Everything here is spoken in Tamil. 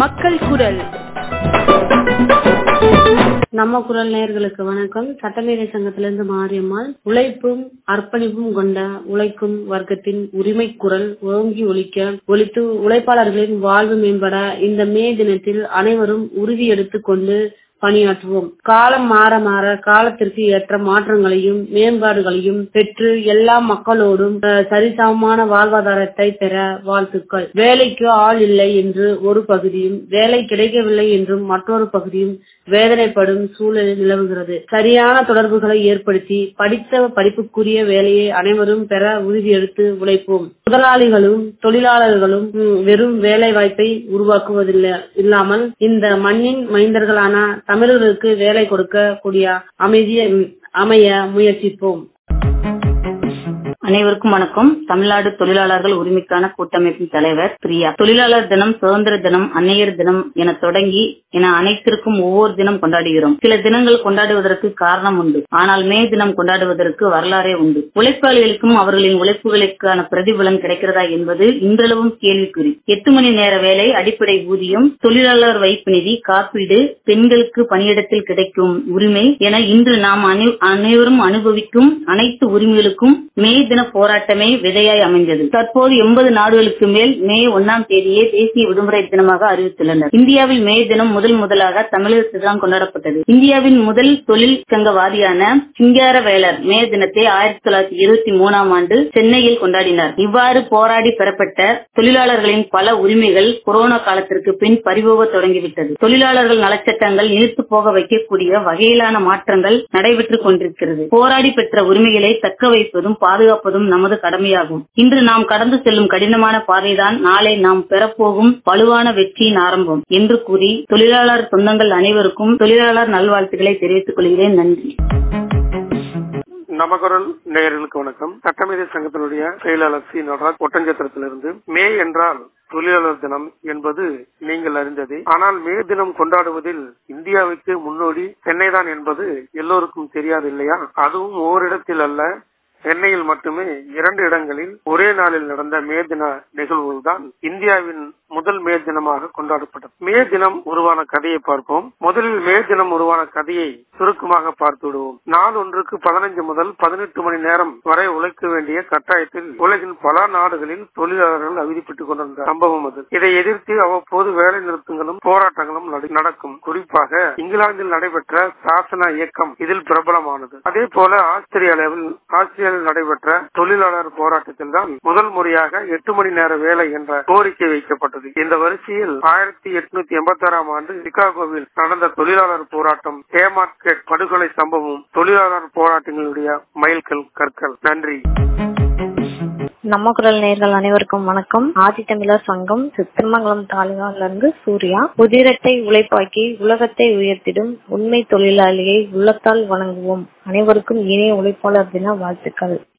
மக்கள் குரல் நம்ம குரல் நேயர்களுக்கு வணக்கம் சட்டமேதை சங்கத்திலிருந்து மாரியம்மாள் உழைப்பும் அர்ப்பணிப்பும் கொண்ட உழைக்கும் வர்க்கத்தின் உரிமை குரல் ஓங்கி ஒலிக்க ஒலித்து உழைப்பாளர்களின் வாழ்வு மேம்பட இந்த மே தினத்தில் அனைவரும் உறுதி எடுத்துக் கொண்டு பணியாற்றுவோம் காலம் மாற மாற காலத்திற்கு ஏற்ற மாற்றங்களையும் மேம்பாடுகளையும் பெற்று எல்லா மக்களோடும் அஹ், சரிசமமான வாழ்வாதாரத்தை பெற வாழ்த்துக்கள் வேலைக்கு ஆள் இல்லை என்று ஒரு பகுதியும் வேலை கிடைக்கவில்லை என்றும் மற்றொரு பகுதியும் வேதனைப்படும் சூழல் நிலவுகிறது சரியான தொடர்புகளை ஏற்படுத்தி படித்த படிப்புக்குரிய வேலையை அனைவரும் பெற உறுதியெடுத்து உழைப்போம் முதலாளிகளும் தொழிலாளர்களும் ம், வெறும் வேலை வாய்ப்பை உருவாக்குவதில்லை இல்லாமல் இந்த மண்ணின் மைந்தர்களான தமிழர்களுக்கு வேலை கொடுக்க கூடிய அமைதிய அமைய முயற்சிப்போம் அனைவருக்கும் வணக்கம் தமிழ்நாடு தொழிலாளர்கள் உரிமைக்கான கூட்டமைப்பின் தலைவர் பிரியா தொழிலாளர் தினம் சுதந்திர தினம் அன்னையர் தினம் என தொடங்கி என அனைத்திற்கும் ஒவ்வொரு தினம் கொண்டாடுகிறோம் சில தினங்கள் கொண்டாடுவதற்கு காரணம் உண்டு ஆனால் மே தினம் கொண்டாடுவதற்கு வரலாறே உண்டு உழைப்பாளிகளுக்கும் அவர்களின் உழைப்புகளுக்கான பிரதிபலன் கிடைக்கிறதா என்பது இன்றளவும் கேள்விக்குறி எட்டு மணி நேர வேலை அடிப்படை ஊதியம் தொழிலாளர் வைப்பு நிதி காப்பீடு பெண்களுக்கு பணியிடத்தில் கிடைக்கும் உரிமை என இன்று நாம் அனை- அனைவரும் அனுபவிக்கும் அனைத்து உரிமைகளுக்கும் மே தின போராட்டமே விதையாய் அமைந்தது தற்போது எண்பது நாடுகளுக்கு மேல் மே ஒன்னாம் தேதியே தேசிய விடுமுறை தினமாக அறிவித்துள்ளனர் இந்தியாவில் மே தினம் முதல் முதலாக தமிழகத்தில் தான் கொண்டாடப்பட்டது இந்தியாவின் முதல் தொழில் சங்கவாதியான சிங்காரவேலர் மே தினத்தை ஆயிரத்தி தொள்ளாயிரத்தி இருபத்தி மூணாம் ஆண்டு சென்னையில் கொண்டாடினார் இவ்வாறு போராடி பெறப்பட்ட தொழிலாளர்களின் பல உரிமைகள் கொரோனா காலத்திற்கு பின் பறிபோக தொடங்கிவிட்டது தொழிலாளர்கள் நலச்சட்டங்கள் நீர்த்து போக வைக்கக்கூடிய வகையிலான மாற்றங்கள் நடைபெற்றுக் கொண்டிருக்கிறது போராடி பெற்ற உரிமைகளை தக்க வைப்பதும் பாதுகாப்பதும் நமது கடமையாகும் இன்று நாம் கடந்து செல்லும் கடினமான பாதைதான் நாளை நாம் பெறப்போகும் வலுவான வெற்றியின் ஆரம்பம் என்று கூறி தொழிலாளர் சொந்தங்கள் அனைவருக்கும் தொழிலாளர் நல்வாழ்த்துக்களை தெரிவித்துக் கொள்கிறேன் நன்றி நமகுரல் நேயர்களுக்கு வணக்கம் சட்டமேதை சங்கத்தினுடைய செயலாளர் சி நடராஜ் ஒட்டஞ்சத்திரத்திலிருந்து மே என்றால் தொழிலாளர் தினம் என்பது நீங்கள் அறிந்ததே ஆனால் மே தினம் கொண்டாடுவதில் இந்தியாவுக்கு முன்னோடி சென்னை தான் என்பது எல்லோருக்கும் தெரியாது இல்லையா அதுவும் ஓரிடத்தில் அல்ல சென்னையில் மட்டுமே இரண்டு இடங்களில் ஒரே நாளில் நடந்த மே தின நிகழ்வுகள் தான் இந்தியாவின் முதல் மே தினமாக கொண்டாடப்பட்டது மே தினம் உருவான கதையை பார்ப்போம் முதலில் மே தினம் உருவான கதையை சுருக்கமாக பார்த்து விடுவோம் நாள் ஒன்றுக்கு பதினைஞ்சு முதல் பதினெட்டு மணி நேரம் வரை உழைக்க வேண்டிய கட்டாயத்தில் உலகின் பல நாடுகளில் தொழிலாளர்கள் அவதிப்பட்டுக் கொண்டிருந்த சம்பவம் அது இதை எதிர்த்து அவ்வப்போது வேலை நிறுத்தங்களும் போராட்டங்களும் நட- நடக்கும் குறிப்பாக இங்கிலாந்தில் நடைபெற்ற சாசன இயக்கம் இதில் பிரபலமானது அதே போல ஆஸ்திரேலியாவில் ஆஸ்திரேலியாவில் நடைபெற்ற தொழிலாளர் போராட்டத்தில் தான் முதல் முறையாக எட்டு மணி நேர வேலை என்ற கோரிக்கை வைக்கப்பட்டது இந்த வரிசையில் ஆயிரத்தி எட்நூத்தி எண்பத்தி ஆறாம் ஆண்டு சிகாகோவில் நடந்த தொழிலாளர் போராட்டம் ஹேமார்கெட் படுகொலை சம்பவம் தொழிலாளர் போராட்டங்களுடைய மைல்கல் கற்கள் நன்றி நம்ம குரல் நேர்கள் அனைவருக்கும் வணக்கம் ஆதி தமிழர் சங்கம் திருமங்கலம் தாலுகால இருந்து சூர்யா உதிரத்தை உழைப்பாக்கி உலகத்தை உயர்த்திடும் உண்மை தொழிலாளியை உள்ளத்தால் வணங்குவோம் அனைவருக்கும் இனிய உழைப்பாளர் தின வாழ்த்துக்கள்